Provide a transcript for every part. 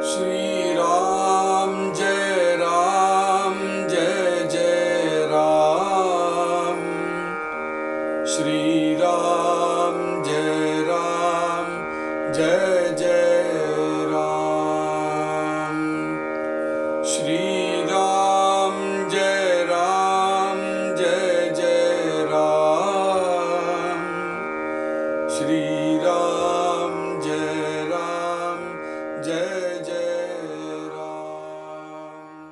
श्री राम जय राम जय जय राम श्री राम जय राम जय जय राम श्री राम जय राम जय जय राम श्री राम जय राम जय जय राम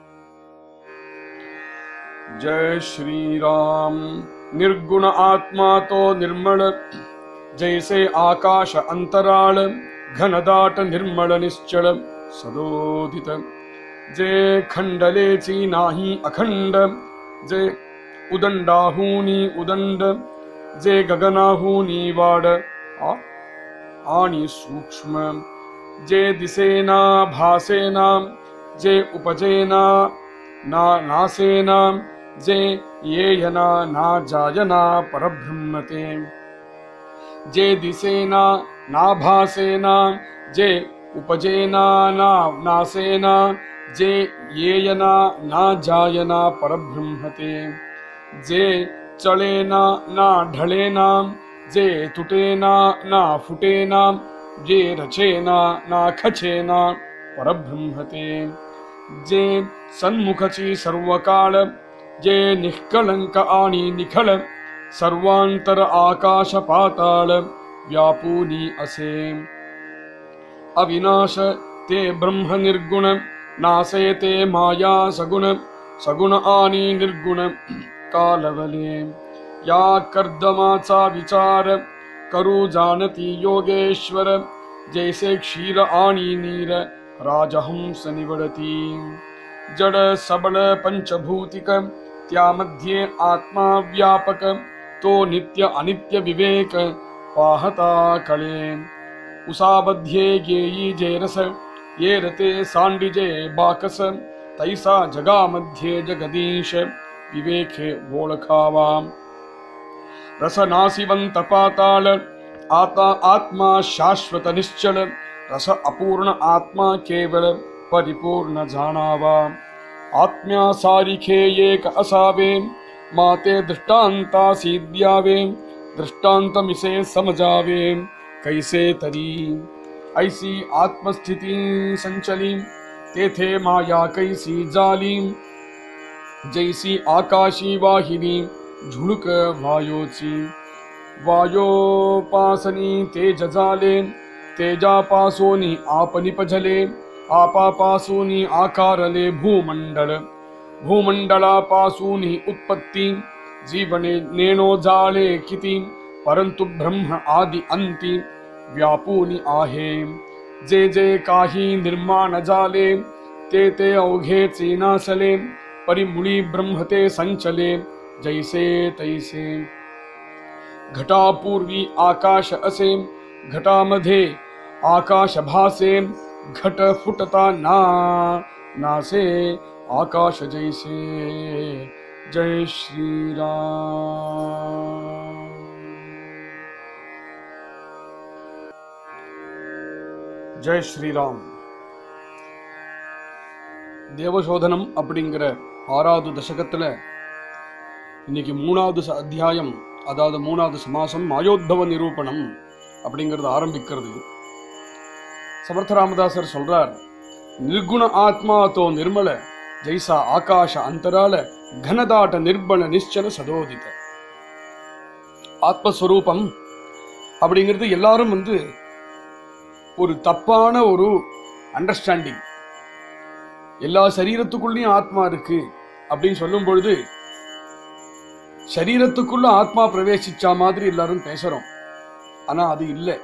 जय श्री राम निर्गुण आत्मा तो निर्मल जैसे आकाश अंतराळ घनदाट निर्मळ निश्चळ सदोदित जे खंडलेची नाही अखंड जे उदंडाहुनी उदंड जे गगनाहुनी वाड आ- आणि सूक्ष्म जे दिसेना भासेना जे उपजेना ना नासेना जे येयना ना जायना परब्रह्मते जे दिसेना ना भासेना जे उपजेना ना नासेना जे येयना ना जायना परब्रह्मते जे चळेना ना ढळेना जे तुटेना ना फुटेना जे रचेना ना खचेना परब्रह्मते जे सन्मुखची सर्व काळ जे निष्कलंक आणि निखळ सर्वांतर आकाश पाताळ व्यापूनी असे अविनाश ते ब्रह्म निर्गुण नासे ते माया सगुण सगुण आणि निर्गुण कालवले या कर्दमाचा विचार करू जाणती योगेश्वर जैसे क्षीर आणि नीर राजहंस निवडती जड सबळ पंचभूतिक त्यामध्ये आत्मा व्यापक तो नित्य अनित्य विवेक पाहता कळे उसामध्ये गेयी जे रस ये रते सांडिजे बाकस तैसा जगामध्ये जगदीश विवेके ओळखावा रसनासिवंत पाताळ आता आत्मा शाश्वत निश्चल रस अपूर्ण आत्मा केवळ परिपूर्ण जाणावा आत्म्या सारिखे एक असावे माते दृष्टांतासी द्यावे दृष्टांत मिसे समजावे कैसे तरी ऐसी आत्मस्थिती संचली तेथे माया कैसी जाली जैसी आकाशी वाहिनी झुळक वायोची वायोपासनी तेज झाले तेजापासोनी आप निपजले आपापासूनी आकारले भूमंडळ भूमंडळापासूनी उत्पत्ती जीवने नेणो जाळे किती परंतु ब्रह्म आदि अंती व्यापूनी आहे जे जे काही निर्माण झाले ते ते अवघेचे नासले परिमुळी ब्रह्म ते संचले जैसे तैसे घटापूर्वी आकाश असे घटामध्ये आकाश भासे घट फुटता ना नासे आकाश जैसे जय श्री राम ஜெய் ஸ்ரீராம் தேவசோதனம் அப்படிங்கிற ஆறாவது தசகத்துல இன்னைக்கு மூணாவது ச- அத்தியாயம் அதாவது மூணாவது சமாசம் மாயோத்பவ நிரூபணம் அப்படிங்கிறது ஆரம்பிக்கிறது சமர்த்த ராமதாசர் சொல்றார் ನಿರ್ಗುಣ ಆತ್ಮ ತೋ ನಿರ್ಮಲ ಜೈಸ ಆಕಾಶ ಅಂತರಾಳ ಘನದಾಟ ನಿರ್ಬಲ ನಿಶ್ಚಲ சதோதித ஆத்மஸ்வரூபம் அப்படிங்கிறது எல்லாரும் வந்து ஒரு தப்பான ஒரு அண்டர்ஸ்டாண்டிங் எல்லா சரீரத்துக்குள்ளேயும் ஆத்மா இருக்கு அப்படின்னு சொல்லும் பொழுது சரீரத்துக்குள்ள ஆத்மா பிரவேசிச்சா மாதிரி எல்லாரும் பேசுறோம் ஆனா அது இல்லை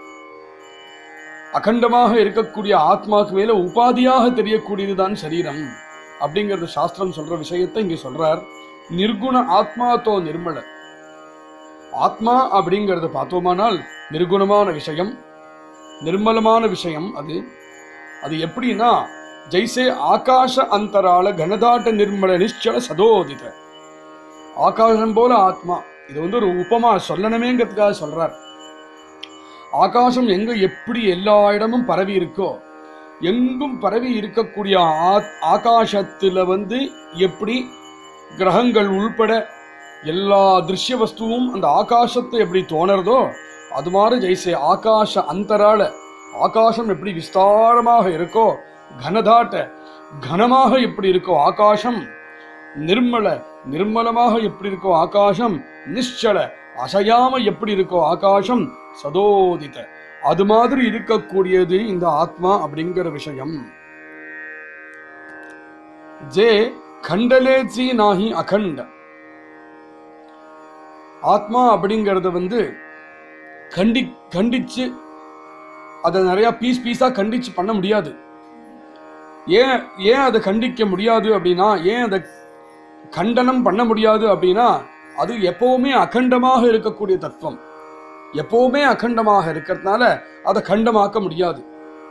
அகண்டமாக இருக்கக்கூடிய ஆத்மாக்கு மேல உபாதியாக தெரியக்கூடியதுதான் சரீரம் அப்படிங்கறது சாஸ்திரம் சொல்ற விஷயத்தை இங்க சொல்றார் நிர்குண ஆத்மா தோ நிர்மல ஆத்மா அப்படிங்கறது பார்த்தோமானால் நிர்குணமான விஷயம் நிர்மலமான விஷயம் அது அது எப்படின்னா ஜெய்சே ஆகாஷ அந்தரால கனதாட்ட நிர்மல நிಶ್ಚಲ சதோதித ஆகாசம் போல ஆத்மா இது வந்து ஒரு உபமா சொல்லணுமேங்கிறதுக்காக சொல்றார் ஆகாசம் எங்க எப்படி எல்லா இடமும் பரவி இருக்கோ எங்கும் பரவி இருக்கக்கூடிய ஆ- ஆகாசத்துல வந்து எப்படி கிரகங்கள் உள்பட எல்லா திருஷ்ய வஸ்துவும் அந்த ஆகாசத்தை எப்படி தோணுறதோ அது மாதிரி ஜெய்சே ஆகாச அந்தரால ஆகாசம் எப்படி விஸ்தாரமாக இருக்கோ கனதாட்ட கனமாக எப்படி இருக்கோ ஆகாசம் நிர்மல நிர்மலமாக எப்படி இருக்கோ ஆகாசம் நிశ్చல அசையாம எப்படி இருக்கோ ஆகாசம் சதோதித அது மாதிரி இருக்கக்கூடியது இந்த ஆத்மா அப்படிங்கிற விஷயம் ஜே கண்டலேச்சி நாஹி அகண்ட ஆத்மா அப்படிங்கறத வந்து கண்டி கண்டிச்சு அதை நிறைய பீஸ் பீஸா கண்டிச்சு பண்ண முடியாது ஏன் ஏன் அதை கண்டிக்க முடியாது அப்படின்னா ஏன் அதை கண்டனம் பண்ண முடியாது அப்படின்னா அது எப்பவுமே அகண்டமாக இருக்கக்கூடிய தத்துவம் எப்பவுமே அகண்டமாக இருக்கிறதுனால அதை கண்டமாக்க முடியாது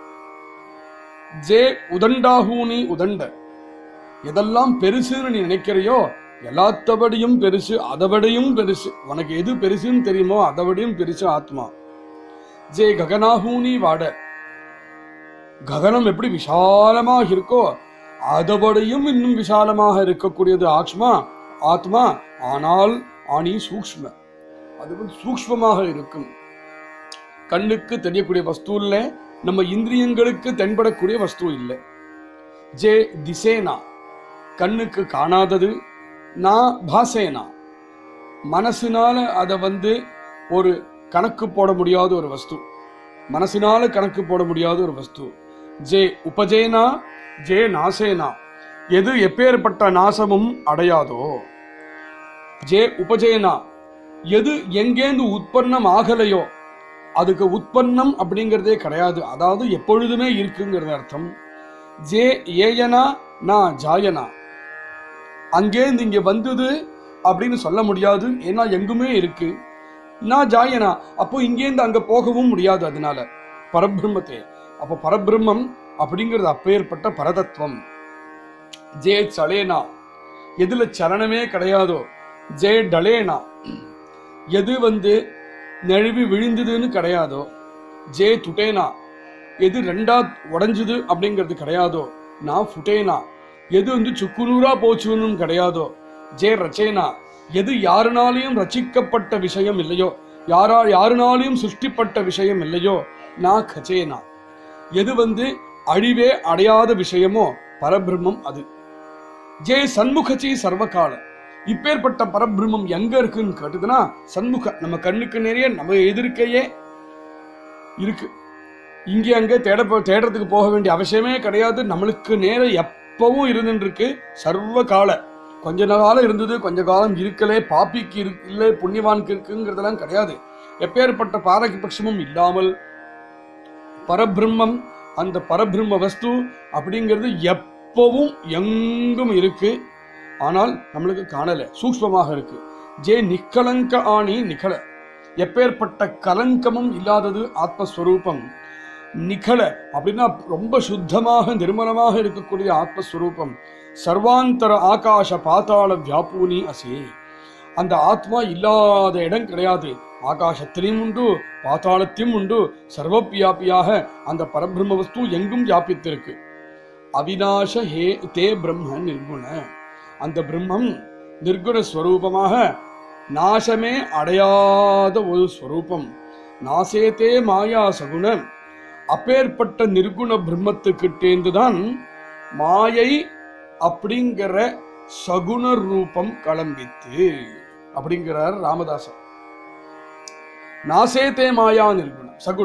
ஜே உதண்டாகூனி உதண்ட எதெல்லாம் பெருசுன்னு நீ நினைக்கிறையோ எல்லாத்தபடியும் பெருசு அதவிடையும் பெருசு உனக்கு எது பெருசுன்னு தெரியுமோ அதவிடையும் பெருசு ஆத்மா ஜே ககனாகூனி வாட ககனம் எப்படி விசாலமாக இருக்கோ அதவிடையும் இன்னும் விசாலமாக இருக்கக்கூடியது ஆத்மா ஆத்மா ஆனால் ஆணி சூக்ஷ்ம அது வந்து சூக்ஷ்மமாக இருக்கும் கண்ணுக்கு தெரியக்கூடிய வஸ்து இல்ல நம்ம இந்திரியங்களுக்கு தென்படக்கூடிய வஸ்து இல்லை ஜே திசேனா கண்ணுக்கு காணாதது நான் பாசேனா மனசினால அதை வந்து ஒரு கணக்கு போட முடியாத ஒரு வஸ்து மனசினால கணக்கு போட முடியாத ஒரு வஸ்து ஜே உபஜேனா ஜே நாசேனா எது எப்பேற்பட்ட நாசமும் அடையாதோ ஜே உபஜேனா எது எங்கேந்து உற்பன்னம் ஆகலையோ அதுக்கு உற்பன்னம் அப்படிங்கிறதே கிடையாது அதாவது எப்பொழுதுமே இருக்குங்கிறது அர்த்தம் ஜே ஏயனா நான் ஜாயனா அங்கேருந்து இங்க வந்தது அப்படின்னு சொல்ல முடியாது ஏன்னா எங்குமே இருக்கு நான் ஜாயனா அப்போ இங்கேருந்து அங்க போகவும் முடியாது அதனால பரபிரம்மத்தே அப்போ பரபிரம்மம் அப்படிங்கிறது அப்பேற்பட்ட பரதத்துவம் ஜே சலேனா எதுல சலனமே கிடையாதோ ஜே டலேனா எது வந்து நழுவி விழுந்ததுன்னு கிடையாதோ ஜே துட்டேனா எது ரெண்டா உடைஞ்சுது அப்படிங்கிறது கிடையாதோ நான் ஃபுட்டேனா எது வந்து சுக்குநூறா போச்சுன்னு கிடையாதோ ஜே ரச்சேனா எது யாருனாலையும் ரச்சிக்கப்பட்ட விஷயம் இல்லையோ யாரா யாருனாலையும் சிருஷ்டிப்பட்ட விஷயம் இல்லையோ நான் கச்சேனா எது வந்து அழிவே அடையாத விஷயமோ பரபிரம்மம் அது ஜே சண்முகச்சி சர்வகால இப்பேற்பட்ட பரபிரம்மம் எங்க இருக்குன்னு கேட்டுதுன்னா சண்முக நம்ம கண்ணுக்கு நிறைய நம்ம எதிர்க்கையே இருக்கு இங்கே அங்கே தேட போ- தேடுறதுக்கு போக வேண்டிய அவசியமே கிடையாது நம்மளுக்கு நேரம் எப்பவும் இருந்துட்டு இருக்கு சர்வ கால கொஞ்ச காலம் இருந்தது கொஞ்ச காலம் இருக்கலே பாப்பிக்கு இரு இல்லை புண்ணியவானுக்கு இருக்குங்கிறதெல்லாம் கிடையாது எப்பேற்பட்ட பாரக பட்சமும் இல்லாமல் பரபிரம்மம் அந்த பரபிரம்ம வஸ்து அப்படிங்கிறது எப்பவும் எங்கும் இருக்கு ஆனால் நம்மளுக்கு காணல சூக்ஷ்மமாக இருக்கு ஜே நிக்கலங்க ஆணி நிகழ எப்பேற்பட்ட கலங்கமும் இல்லாதது ஆத்மஸ்வரூபம் நிகழ அப்படின்னா ரொம்ப சுத்தமாக நிர்மலமாக இருக்கக்கூடிய ஆத்மஸ்வரூபம் சர்வாந்தர ஆகாச பாதாள வியாபூனி அசே அந்த ஆத்மா இல்லாத இடம் கிடையாது ஆகாசத்திலையும் உண்டு பாதாளத்தையும் உண்டு சர்வவியாபியாக அந்த பரபிரம்ம வஸ்து எங்கும் வியாபித்திருக்கு அவிநாச ஹே தே பிரம்ம நிர்குண அந்த பிரம்மம் நிர்குண ஸ்வரூபமாக நாசமே அடையாத ஒரு ஸ்வரூபம் நாசேதே மாயா சகுண அப்பேற்பட்ட நிர்குண பிரம்மத்துக்கிட்டேந்துதான் மாயை அப்படிங்கிற சகுண ரூபம் கிளம்பித்து அப்படிங்கிறார் ராமதாசர் நாசேதே மாயா நிர்குணம் சகுண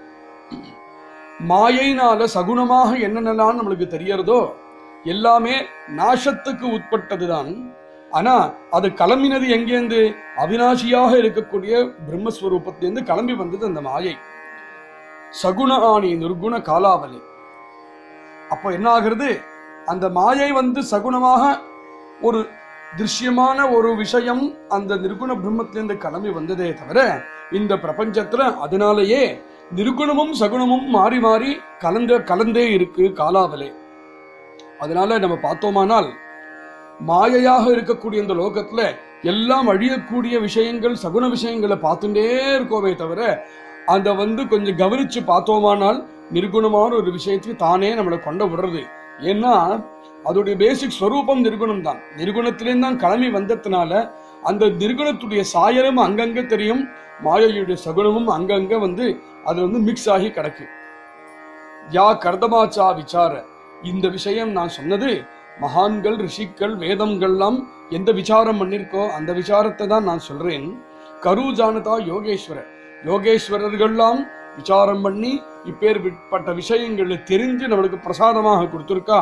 மாயைனால சகுணமாக என்னென்னலாம் நம்மளுக்கு தெரியறதோ எல்லாமே நாசத்துக்கு உட்பட்டதுதான் ஆனா அது கிளம்பினது எங்கேருந்து அவினாசியாக இருக்கக்கூடிய பிரம்மஸ்வரூபத்திலிருந்து கிளம்பி வந்தது அந்த மாயை சகுண ஆணி நிர்குண காலாவலி அப்போ என்ன ஆகுறது அந்த மாயை வந்து சகுணமாக ஒரு திருஷ்யமான ஒரு விஷயம் அந்த நிர்குண பிரம்மத்திலிருந்து கிளம்பி வந்ததே தவிர இந்த பிரபஞ்சத்துல அதனாலேயே நிர்குணமும் சகுணமும் மாறி மாறி கலந்த கலந்தே இருக்கு காலாவலே அதனால நம்ம பார்த்தோமானால் மாயையாக இருக்கக்கூடிய இந்த லோகத்துல எல்லாம் அழியக்கூடிய விஷயங்கள் சகுன விஷயங்களை பார்த்துட்டே இருக்கோமே தவிர அந்த வந்து கொஞ்சம் கவனிச்சு பார்த்தோமானால் நிர்குணமான ஒரு விஷயத்துக்கு தானே நம்மளை கொண்டு விடுறது ஏன்னா அதோடைய பேசிக் ஸ்வரூபம் நிர்குணம் தான் நிர்குணத்திலேருந்து தான் கிளம்பி வந்ததுனால அந்த நிர்குணத்துடைய சாயலும் அங்கங்க தெரியும் மாயையுடைய சகுனமும் அங்கங்க வந்து அது வந்து மிக்ஸ் ஆகி கிடக்கு யா கர்தமாச்சா விசார இந்த விஷயம் நான் சொன்னது மகான்கள் ரிஷிக்கள் வேதங்கள்லாம் எந்த விசாரம் பண்ணிருக்கோ அந்த விசாரத்தை தான் நான் சொல்றேன் கரு ஜானதா யோகேஸ்வரர் யோகேஸ்வரர்கள்லாம் விசாரம் பண்ணி இப்பேற்பட்ட விஷயங்களை தெரிஞ்சு நம்மளுக்கு பிரசாதமாக கொடுத்துருக்கா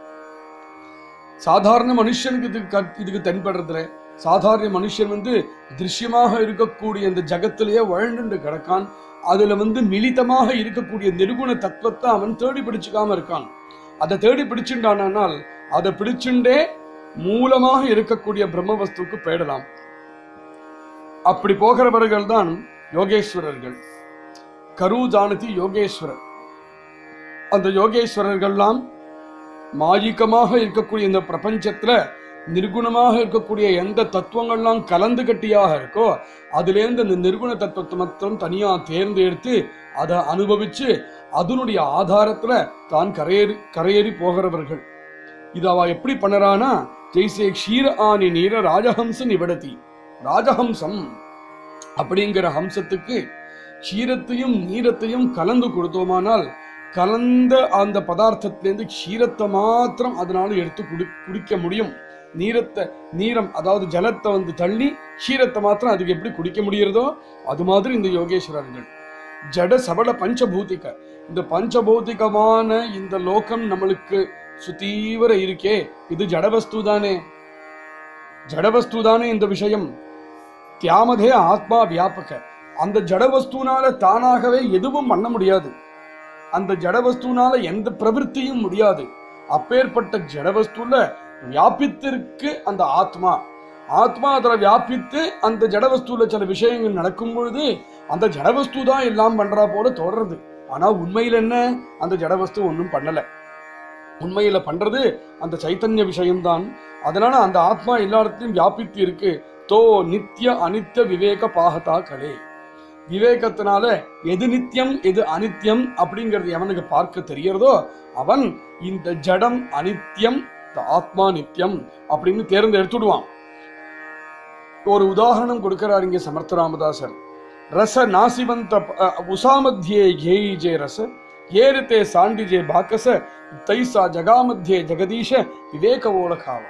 சாதாரண மனுஷனுக்கு இதுக்கு கத்- இதுக்கு தென்படுறதுல சாதாரண மனுஷன் வந்து திருஷ்யமாக இருக்கக்கூடிய இந்த ஜகத்திலேயே வழண்டு கிடக்கான் அதுல வந்து மிலிதமாக இருக்கக்கூடிய நிர்குண தத்துவத்தை அவன் தேடி பிடிச்சுக்காம இருக்கான் அதை தேடி பிடிச்சுட்டானால் அதை பிடிச்சுண்டே மூலமாக இருக்கக்கூடிய பிரம்ம வஸ்துவுக்கு போயிடலாம் அப்படி போகிறவர்கள் தான் யோகேஸ்வரர்கள் கரு ஜானதி யோகேஸ்வரர் அந்த யோகேஸ்வரர்கள்லாம் மாயிக்கமாக இருக்கக்கூடிய இந்த பிரபஞ்சத்துல நிர்குணமாக இருக்கக்கூடிய எந்த தத்துவங்கள்லாம் கலந்து கட்டியாக இருக்கோ அதுலேருந்து அந்த நிர்குண தத்துவத்தை மட்டும் தனியா தேர்ந்தெடுத்து அதை அனுபவிச்சு அதனுடைய ஆதாரத்துல தான் கரையேறி கரையேறி போகிறவர்கள் இது அவ எப்படி பண்ணறானா ஜெய்சே க்ஷீர ஆனி நீர ராஜஹம்ச நிபடதி ராஜஹம்சம் அப்படிங்கிற ஹம்சத்துக்கு க்ஷீரத்தையும் நீரத்தையும் கலந்து கொடுத்தோமானால் கலந்த அந்த பதார்த்தத்திலேருந்து க்ஷீரத்தை மாத்திரம் அதனால எடுத்து குடி குடிக்க முடியும் நீரத்தை நீரம் அதாவது ஜலத்தை வந்து தள்ளி க்ஷீரத்தை மாத்திரம் அதுக்கு எப்படி குடிக்க முடியறதோ அது மாதிரி இந்த யோகேஸ்வரர்கள் ஜட சபல பஞ்சபூதிக இந்த பஞ்சபௌதிகமான இந்த லோகம் நம்மளுக்கு சுத்தீவர இருக்கே இது ஜடவஸ்து தானே ஜடவஸ்து தானே இந்த விஷயம் தியாமதே ஆத்மா வியாபக அந்த ஜடவஸ்துனால தானாகவே எதுவும் பண்ண முடியாது அந்த ஜடவஸ்துனால எந்த பிரவൃத்தியும் முடியாது அப்பேற்பட்ட ஜடவஸ்துல வியாபித்திருக்கு அந்த ஆத்மா ஆத்மா அதுல வியாபித்து அந்த ஜடவஸ்துல சில விஷயங்கள் நடக்கும் பொழுது அந்த ஜடவஸ்து தான் எல்லாம் பண்றா போல தோடுறது ஆனா உண்மையில் என்ன அந்த ஜடவஸ்து ஒன்றும் பண்ணல உண்மையில பண்றது அந்த சைத்தன்ய விஷயம்தான் அதனால அந்த ஆத்மா எல்லா இடத்துலயும் வியாபித்து இருக்கு தோ நித்திய அனித்ய விவேக பாகதா கலே விவேகத்தினால எது நித்தியம் எது அனித்யம் அப்படிங்கிறது எவனுக்கு பார்க்க தெரியறதோ அவன் இந்த ஜடம் அனித்யம் இந்த ஆத்மா நித்தியம் அப்படின்னு தேர்ந்தெடுத்துடுவான் ஒரு உதாரணம் கொடுக்கிறார் இங்க சமர்த்த ராமதாசர் ரச நாசிவந்த அஹ், உசாமத்தியே ஏயிஜே ரச ஏரித்தே சாண்டிஜே பாக்கச தைசா ஜகாமத்தியே ஜெகதீஷ விவேக ஓலகாவா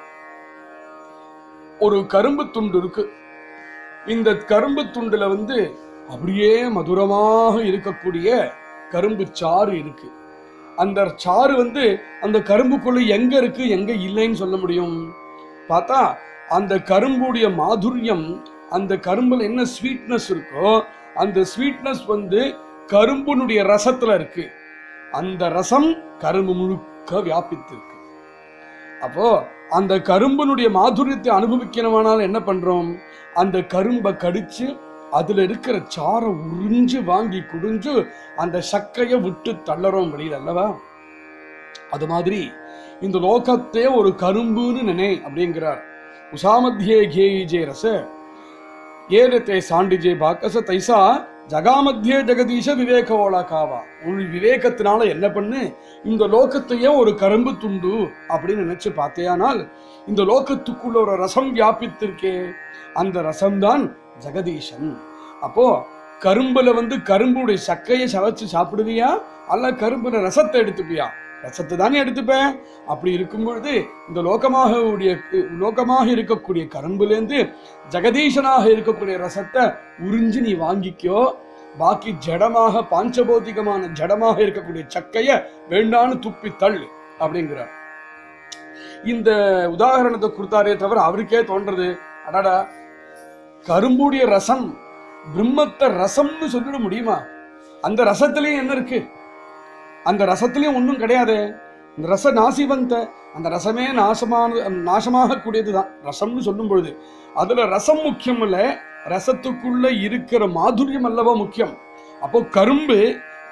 ஒரு கரும்பு துண்டு இருக்கு இந்த கரும்பு துண்டுல வந்து அப்படியே மதுரமாக இருக்கக்கூடிய கரும்பு சாறு இருக்கு அந்த சாறு வந்து அந்த கரும்புக்குள்ள எங்க இருக்கு எங்க இல்லைன்னு சொல்ல முடியும் பார்த்தா அந்த கரும்புடைய மாதுரியம் அந்த கரும்புல என்ன ஸ்வீட்னஸ் இருக்கோ அந்த ஸ்வீட்னஸ் வந்து கரும்புனுடைய ரசத்துல இருக்கு அந்த ரசம் கரும்பு முழுக்க வியாபித்திருக்கு அப்போ அந்த கரும்பனுடைய மாதுரியத்தை அனுபவிக்கணுமானால் என்ன பண்றோம் அந்த கரும்பை கடிச்சு அதுல இருக்கிற சாரை உறிஞ்சு வாங்கி குடிஞ்சு அந்த சக்கைய விட்டு தள்ளறோம் வெளியில அல்லவா அது மாதிரி இந்த லோகத்தே ஒரு கரும்புன்னு நினை அப்படிங்கிறார் உசாமத்தியே கேஜே ரச ஏரத்தே சாண்டிஜே பாக்கச தைசா ஜகாமத்தியே ஜெகதீஷ விவேக ஓலாக்காவா உன் விவேகத்தினால என்ன பண்ணு இந்த லோகத்தையே ஒரு கரும்பு துண்டு அப்படின்னு நினைச்சு பார்த்தேயானால் இந்த லோகத்துக்குள்ள ஒரு ரசம் வியாபித்திருக்கே அந்த ரசம்தான் ஜெகதீஷன் அப்போ கரும்புல வந்து கரும்புடைய சக்கையை சவைச்சு சாப்பிடுவியா அல்ல கரும்புல ரசத்தை எடுத்துப்பியா ரசத்தை தானே எடுத்துப்பேன் அப்படி இருக்கும் பொழுது இந்த லோகமாக உடைய லோகமாக இருக்கக்கூடிய கரும்புலேருந்து ஜெகதீஷனாக இருக்கக்கூடிய ரசத்தை உறிஞ்சு நீ வாங்கிக்கோ பாக்கி ஜடமாக பாஞ்சபௌதிகமான ஜடமாக இருக்கக்கூடிய சக்கைய வேண்டான்னு துப்பி தள்ளு அப்படிங்கிறார் இந்த உதாரணத்தை கொடுத்தாரே தவிர அவருக்கே தோன்றது அடடா கரும்புடைய ரசம் பிரம்மத்தை ரசம்னு சொல்லிட முடியுமா அந்த ரசத்திலையும் என்ன இருக்கு அந்த ரசத்திலையும் ஒன்றும் கிடையாது இந்த ரச நாசிவந்த அந்த ரசமே நாசமான நாசமாக கூடியதுதான் ரசம்னு சொல்லும் பொழுது அதுல ரசம் முக்கியம் இல்ல ரசத்துக்குள்ள இருக்கிற மாதுரியம் அல்லவா முக்கியம் அப்போ கரும்பு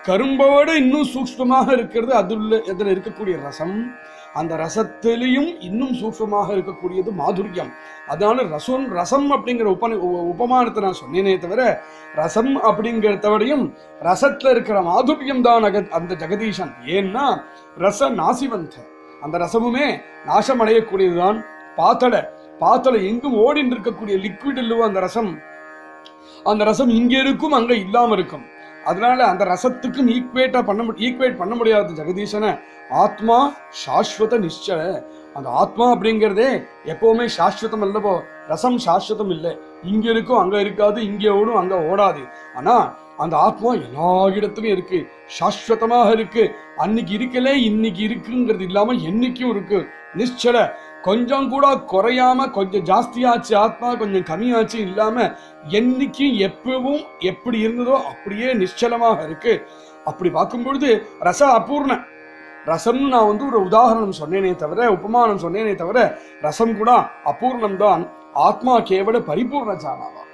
கரும்போட இன்னும் சூக்ஷ்மமாக இருக்கிறது அதுல அதுல இருக்கக்கூடிய ரசம் அந்த ரசத்திலையும் இன்னும் சூக்ஷ்மமாக இருக்கக்கூடியது மாதுரியம் அதனால ரசம் ரசம் அப்படிங்கிற உப உ- உபமானத்தை நான் சொன்னேனே தவிர ரசம் அப்படிங்கிறதவிடையும் ரசத்துல இருக்கிற மாதுரியம் தான் அக- அந்த ஜெகதீசன் ஏன்னா ரச நாசிவந்த அந்த ரசமுமே நாசம் அடையக்கூடியதுதான் பாத்தட பாத்தட எங்கும் ஓடின்னு இருக்கக்கூடிய லிக்விட் இல்லவோ அந்த ரசம் அந்த ரசம் இங்க இருக்கும் அங்க இல்லாம இருக்கும் அதனால அந்த ரசத்துக்கும் ஈக்குவேட்டா பண்ண ஈக்குவேட் பண்ண முடியாத ஜெகதீசனை ஆத்மா சாஸ்வத நிச்சல அந்த ஆத்மா அப்படிங்கிறதே எப்பவுமே சாஸ்வதம் அல்லவோ ரசம் சாஸ்வதம் இல்லை இங்க இருக்கும் அங்க இருக்காது இங்க ஓடும் அங்க ஓடாது ஆனா அந்த ஆத்மா எல்லா இடத்துலயும் இருக்கு சாஸ்வதமாக இருக்கு அன்னைக்கு இருக்கல இன்னைக்கு இருக்குங்கிறது இல்லாம என்னைக்கும் இருக்கு நிச்சல கொஞ்சம் கூட குறையாம கொஞ்சம் ஜாஸ்தியாச்சு ஆத்மா கொஞ்சம் கம்மியாச்சு இல்லாம என்னைக்கும் எப்பவும் எப்படி இருந்ததோ அப்படியே நிச்சலமாக இருக்கு அப்படி பார்க்கும் பொழுது ரச அபூர்ண ரசம் நான் வந்து ஒரு உதாரணம் சொன்னேனே தவிர உபமானம் சொன்னேனே தவிர ரசம் கூட அபூர்ணம் தான் ஆத்மா கேவல பரிபூர்ண ஜானாவா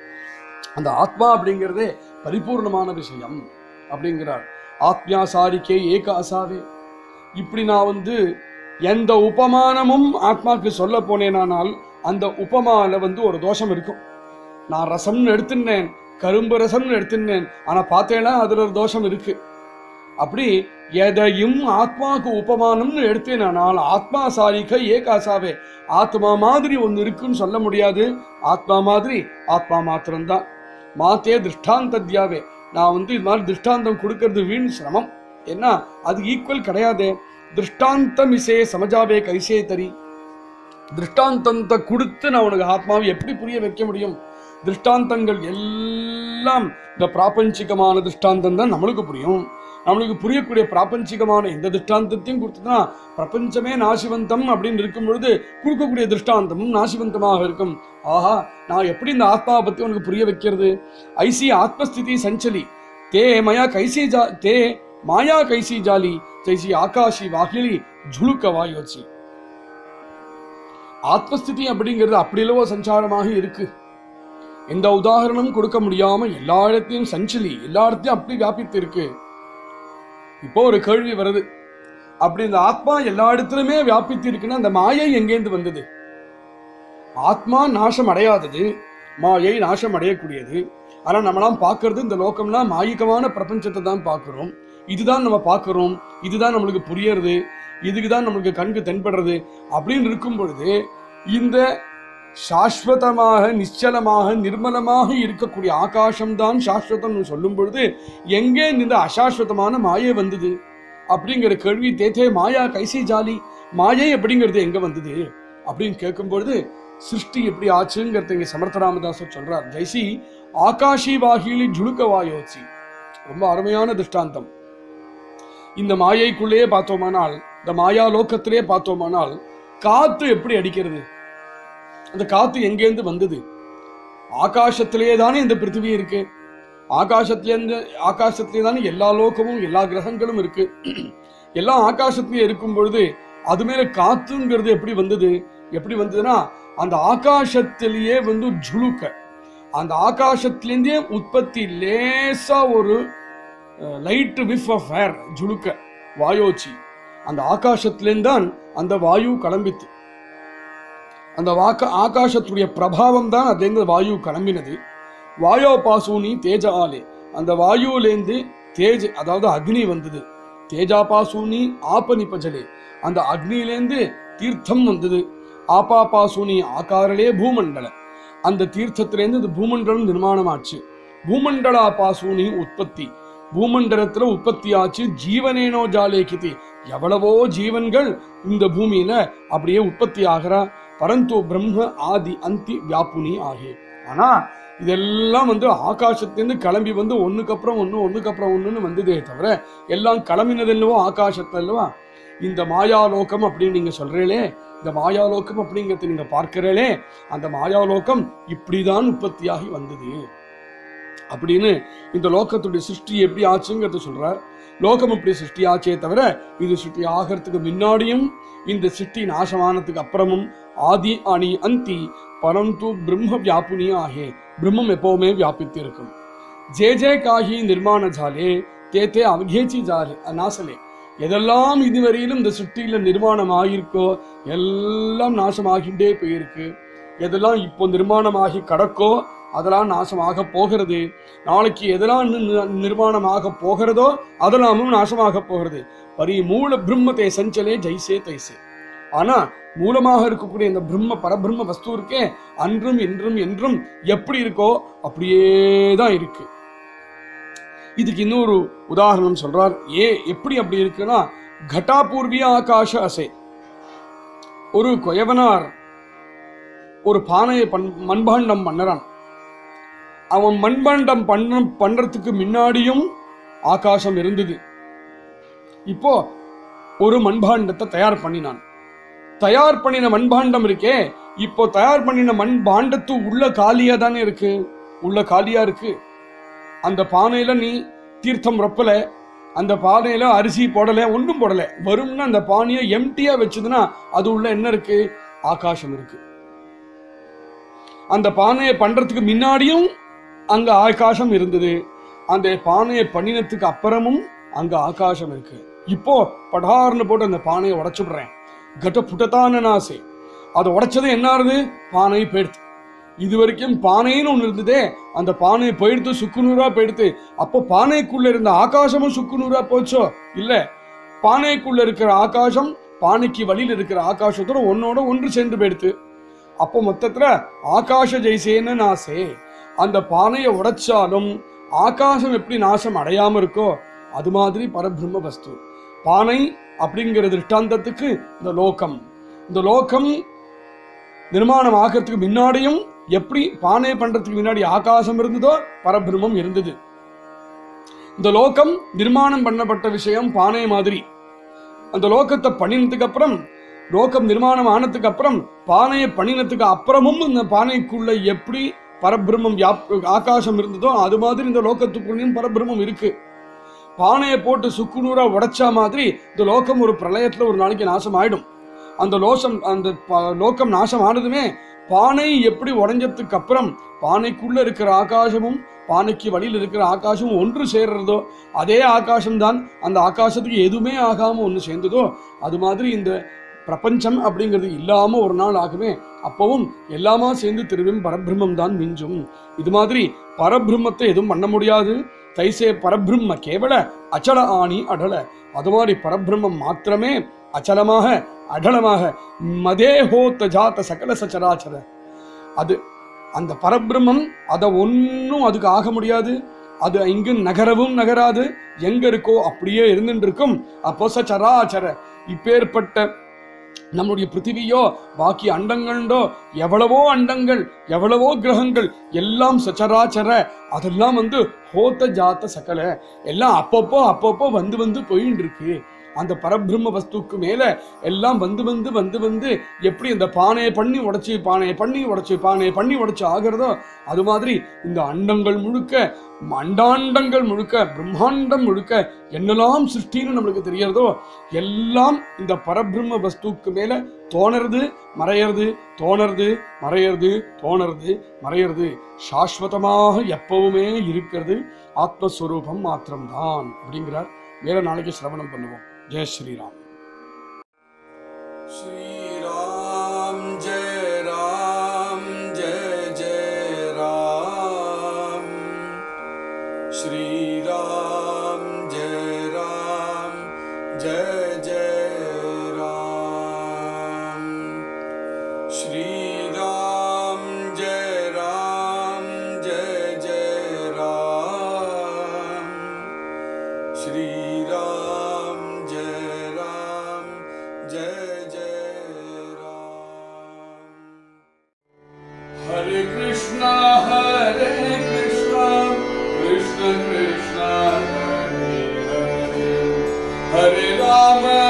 அந்த ஆத்மா அப்படிங்கிறதே பரிபூர்ணமான விஷயம் அப்படிங்கிறார் ஆத்மியாசாரிக்கே ஏக அசாவே இப்படி நான் வந்து எந்த உபமானமும் ஆத்மாக்கு சொல்ல போனேனானால் அந்த உபமால வந்து ஒரு தோஷம் இருக்கும் நான் ரசம்னு எடுத்துனேன் கரும்பு ரசம்னு எடுத்துனேன் ஆனா பார்த்தேன்னா அதுல ஒரு தோஷம் இருக்கு அப்படி எதையும் ஆத்மாக்கு உபமானம்னு எடுத்தேனானால் ஆத்மா சாரிக்க ஏகாசாவே ஆத்மா மாதிரி ஒன்னு இருக்குன்னு சொல்ல முடியாது ஆத்மா மாதிரி ஆத்மா மாத்திரம்தான் மாத்தே திருஷ்டாந்தத்யாவே நான் வந்து இது மாதிரி திருஷ்டாந்தம் கொடுக்கறது வீண் சிரமம் ஏன்னா அது ஈக்குவல் கிடையாதே திருஷ்டாந்தம் இசே சமஜாவே கைசே தரி திருஷ்டாந்தத்தை கொடுத்து நான் உனக்கு ஆத்மாவை எப்படி புரிய வைக்க முடியும் திருஷ்டாந்தங்கள் எல்லாம் இந்த பிராபஞ்சிகமான திருஷ்டாந்தம் தான் நம்மளுக்கு புரியும் நம்மளுக்கு புரியக்கூடிய பிராபஞ்சிகமான எந்த திருஷ்டாந்தத்தையும் கொடுத்துதான் பிரபஞ்சமே நாசிவந்தம் அப்படின்னு இருக்கும் பொழுது கொடுக்கக்கூடிய திருஷ்டாந்தமும் நாசிவந்தமாக இருக்கும் ஆஹா நான் எப்படி இந்த ஆத்மாவை பத்தி உனக்கு புரிய வைக்கிறது ஐசி ஆத்மஸ்திதி சஞ்சலி தே மயா கைசி ஜா தே மாயா கைசி ஜாலி ஜெய்சி ஆகாஷி வாகிலி ஜுழுக்க வாயோச்சி ஆத்மஸ்திதி அப்படிங்கிறது அப்படிலவோ சஞ்சாரமாக இருக்கு எந்த உதாரணமும் கொடுக்க முடியாம எல்லா இடத்தையும் சஞ்சலி எல்லா இடத்தையும் அப்படி வியாபித்து இருக்கு இப்போ ஒரு கேள்வி வருது அப்படி இந்த ஆத்மா எல்லா இடத்துலயுமே வியாபித்து இருக்குன்னா அந்த மாயை எங்கேருந்து வந்தது ஆத்மா நாசம் அடையாதது மாயை நாசம் அடையக்கூடியது ஆனா நம்மளாம் பார்க்கிறது இந்த லோகம்லாம் மாயிகமான பிரபஞ்சத்தை தான் பார்க்கிறோம் இதுதான் நம்ம பார்க்கிறோம் இதுதான் நம்மளுக்கு புரியறது இதுக்கு தான் நம்மளுக்கு கண்கு தென்படுறது அப்படின்னு இருக்கும் பொழுது இந்த சாஸ்வதமாக நிச்சலமாக நிர்மலமாக இருக்கக்கூடிய ஆகாசம்தான் சாஸ்வதம்னு சொல்லும் பொழுது எங்கே இந்த அசாஸ்வதமான மாயை வந்தது அப்படிங்கிற கேள்வி தேத்தே மாயா கைசி ஜாலி மாயை அப்படிங்கிறது எங்க வந்தது அப்படின்னு கேட்கும் பொழுது சிருஷ்டி எப்படி ஆச்சுங்கிறத இங்க சமர்த்த ராமதாசர் சொல்றார் ஜெய்சி ஆகாஷி வாகிலி ஜுழுக்க வாயோச்சி ரொம்ப அருமையான திருஷ்டாந்தம் இந்த மாயைக்குள்ளேயே பார்த்தோமானால் இந்த மாயா லோகத்திலே பார்த்தோமானால் காத்து எப்படி அடிக்கிறது அந்த காத்து எங்கேருந்து வந்தது ஆகாசத்திலேயே தானே இந்த பிருத்திவி இருக்கு ஆகாசத்திலேருந்து ஆகாசத்திலே தானே எல்லா லோகமும் எல்லா கிரகங்களும் இருக்கு எல்லாம் ஆகாசத்திலே இருக்கும் பொழுது அது மேல காத்துங்கிறது எப்படி வந்தது எப்படி வந்ததுன்னா அந்த ஆகாசத்திலேயே வந்து ஜுழுக்க அந்த ஆகாசத்திலேருந்தே உற்பத்தி லேசா ஒரு லைட் விஃப் ஆஃப் ஏர் ஜுழுக்க வாயோச்சி அந்த ஆகாசத்திலேருந்து தான் அந்த வாயு கிளம்பித்து அந்த வாக்க ஆகாசத்துடைய பிரபாவம் தான் அதுலேருந்து வாயு கிளம்பினது வாயோ பாசூனி தேஜ ஆலே அந்த வாயுலேருந்து தேஜ் அதாவது அக்னி வந்தது தேஜா பாசூனி ஆப நிபஜலே அந்த அக்னியிலேருந்து தீர்த்தம் வந்தது ஆபா பாசூனி ஆகாரலே பூமண்டல அந்த தீர்த்தத்திலேருந்து இந்த பூமண்டலம் நிர்மாணமாச்சு பூமண்டலா பாசூனி உற்பத்தி பூமண்டலத்துல உற்பத்தி ஆச்சு ஜீவனேனோ ஜாலேகிதி எவ்வளவோ ஜீவன்கள் இந்த பூமியில அப்படியே உற்பத்தி ஆகிறா பரந்து பிரம்ம ஆதி அந்தி வியாப்புனி ஆகே ஆனா இதெல்லாம் வந்து ஆகாசத்திலிருந்து கிளம்பி வந்து ஒண்ணுக்கு அப்புறம் ஒண்ணு ஒண்ணுக்கு அப்புறம் ஒண்ணுன்னு வந்ததே தவிர எல்லாம் கிளம்பினது இல்லவோ ஆகாசத்துல அல்லவா இந்த மாயாலோகம் அப்படின்னு நீங்க சொல்றீங்களே இந்த மாயாலோகம் அப்படிங்கறத நீங்க பார்க்கிறீங்களே அந்த மாயாலோகம் இப்படிதான் உற்பத்தியாகி வந்தது அப்படின்னு இந்த லோகத்துடைய சிருஷ்டி எப்படி ஆச்சுங்கிறத சொல்றார் லோகம் இப்படி சிருஷ்டி ஆச்சே தவிர இது சிருஷ்டி ஆகிறதுக்கு முன்னாடியும் இந்த சிருஷ்டி நாசமானதுக்கு அப்புறமும் ஆதி அணி அந்தி பரந்து பிரம்ம வியாபுனி ஆகே பிரம்மம் எப்பவுமே வியாபித்து இருக்கும் ஜே ஜே காஹி நிர்மாண ஜாலே தேத்தே அவகேச்சி ஜாரு நாசலே எதெல்லாம் இதுவரையிலும் இந்த சுற்றியில நிர்மாணம் ஆகியிருக்கோ எல்லாம் நாசமாகிட்டே போயிருக்கு எதெல்லாம் இப்போ நிர்மாணமாகி கடக்கோ அதெல்லாம் நாசமாக போகிறது நாளைக்கு எதெல்லாம் நி- நி- நிர்மாணமாக போகிறதோ அதெல்லாமும் நாசமாக போகிறது பரி மூல பிரம்மத்தை சஞ்சலே ஜெய்சே தைசே ஆனா மூலமாக இருக்கக்கூடிய இந்த பிரம்ம பரபிரம்ம வஸ்து இருக்கே அன்றும் இன்றும் என்றும் எப்படி இருக்கோ அப்படியே தான் இருக்கு இதுக்கு இன்னொரு உதாரணம் சொல்றார் ஏ எப்படி அப்படி இருக்குன்னா கட்டாபூர்விய ஆகாஷ அசை ஒரு கொயவனார் ஒரு பானையை பண் மண்பாண்டம் பண்ணறான் அவன் மண்பாண்டம் பண்ண பண்றதுக்கு முன்னாடியும் ஆகாசம் இருந்தது இப்போ ஒரு மண்பாண்டத்தை தயார் பண்ணினான் தயார் பண்ணின மண்பாண்டம் இருக்கே இப்போ தயார் பண்ணின மண்பாண்டத்து உள்ள காலியா தானே இருக்கு உள்ள காலியா இருக்கு அந்த பானையில நீ தீர்த்தம் ரொப்பல அந்த பானையில அரிசி போடல ஒன்றும் போடல வரும்னா அந்த பானையை எம்டியா வச்சதுன்னா அது உள்ள என்ன இருக்கு ஆகாசம் இருக்கு அந்த பானையை பண்றதுக்கு முன்னாடியும் அங்க ஆகாசம் இருந்தது அந்த பானையை பண்ணினதுக்கு அப்புறமும் அங்க ஆகாசம் இருக்கு இப்போ படார்னு போட்டு அந்த பானையை உடைச்சுடுறேன் கட்ட புட்டத்தான நாசே அதை உடைச்சது என்ன ஆறுது பானை போயிடுத்து இது வரைக்கும் பானைன்னு ஒண்ணு இருந்ததே அந்த பானை போயிடுத்து சுக்குநூறா போயிடுத்து அப்போ பானைக்குள்ள இருந்த ஆகாசமும் சுக்குநூறா போச்சோ இல்ல பானைக்குள்ள இருக்கிற ஆகாசம் பானைக்கு வழியில் இருக்கிற ஆகாசத்தோட ஒன்னோட ஒன்று சேர்ந்து போயிடுத்து அப்போ மொத்தத்துல ஆகாஷ ஜெய்சேன்னு நாசே அந்த பானையை உடைச்சாலும் ஆகாசம் எப்படி நாசம் அடையாம இருக்கோ அது மாதிரி பரபிரம்ம வஸ்து பானை அப்படிங்கிற திருஷ்டாந்தத்துக்கு இந்த லோகம் இந்த லோகம் நிர்மாணம் ஆகிறதுக்கு முன்னாடியும் எப்படி பானை பண்றதுக்கு முன்னாடி ஆகாசம் இருந்ததோ பரபிரம்மம் இருந்தது இந்த லோகம் நிர்மாணம் பண்ணப்பட்ட விஷயம் பானை மாதிரி அந்த லோகத்தை பண்ணினதுக்கு அப்புறம் லோகம் நிர்மாணம் ஆனதுக்கு அப்புறம் பானையை பண்ணினதுக்கு அப்புறமும் இந்த பானைக்குள்ள எப்படி பரபிரம்மம் வியாப்- ஆகாசம் இருந்ததோ அது மாதிரி இந்த லோகத்துக்குள்ளேயும் பரபிரம்மம் இருக்கு பானையை போட்டு சுக்குநூறா உடைச்சா மாதிரி இந்த லோகம் ஒரு பிரளயத்துல ஒரு நாளைக்கு நாசம் ஆயிடும் அந்த லோசம் அந்த ப- லோகம் நாசம் ஆனதுமே பானை எப்படி உடைஞ்சதுக்கு அப்புறம் பானைக்குள்ள இருக்கிற ஆகாசமும் பானைக்கு வழியில் இருக்கிற ஆகாசமும் ஒன்று சேர்றதோ அதே ஆகாசம்தான் அந்த ஆகாசத்துக்கு எதுவுமே ஆகாம ஒன்று சேர்ந்ததோ அது மாதிரி இந்த பிரபஞ்சம் அப்படிங்கிறது இல்லாம ஒரு நாள் ஆகுமே அப்பவும் எல்லாமா சேர்ந்து திரும்பியும் பரபிரம்மம் தான் மிஞ்சும் இது மாதிரி பரபிரம்மத்தை எதுவும் பண்ண முடியாது தைசே பரபிரம்ம கேவல அச்சல ஆணி அடல அது மாதிரி பரபிரம்மம் மாத்திரமே அச்சலமாக அடலமாக மதே ஹோத்த ஜாத்த சகல சச்சராச்சர அது அந்த பரபிரம்மம் அதை ஒன்றும் அதுக்கு ஆக முடியாது அது இங்கு நகரவும் நகராது எங்க இருக்கோ அப்படியே இருந்துட்டு இருக்கும் அப்போ சச்சராச்சர இப்பேற்பட்ட நம்முடைய பிருத்திவியோ பாக்கி அண்டங்களோ எவ்வளவோ அண்டங்கள் எவ்வளவோ கிரகங்கள் எல்லாம் சச்சராச்சர அதெல்லாம் வந்து ஹோத்த ஜாத்த சகல எல்லாம் அப்பப்போ அப்பப்போ வந்து வந்து போயின்னு இருக்கு அந்த பரபிரம்ம வஸ்துக்கு மேல எல்லாம் வந்து வந்து வந்து வந்து எப்படி இந்த பானையை பண்ணி உடைச்சு பானையை பண்ணி உடைச்சு பானையை பண்ணி உடைச்சு ஆகிறதோ அது மாதிரி இந்த அண்டங்கள் முழுக்க அண்டாண்டங்கள் முழுக்க பிரம்மாண்டம் முழுக்க என்னெல்லாம் சிருஷ்டின்னு நம்மளுக்கு தெரியறதோ எல்லாம் இந்த பரபிரம்ம வஸ்துக்கு மேல தோணறது மறையறது தோணறது மறையறது தோணறது மறையறது சாஸ்வதமாக எப்பவுமே இருக்கிறது ஆத்மஸ்வரூபம் மாத்திரம்தான் அப்படிங்கிறார் மேல நாளைக்கு சிரவணம் பண்ணுவோம் ஜெய் ஸ்ரீராம் श्री राम जय राम जय जय राम श्री राम जय राम जय जय राम श्री राम जय राम जय जय राम श्री राम जय राम जय जय राम हरे कृष्णा हरे कृष्णा कृष्ण कृष्ण हरे हरे हरे राम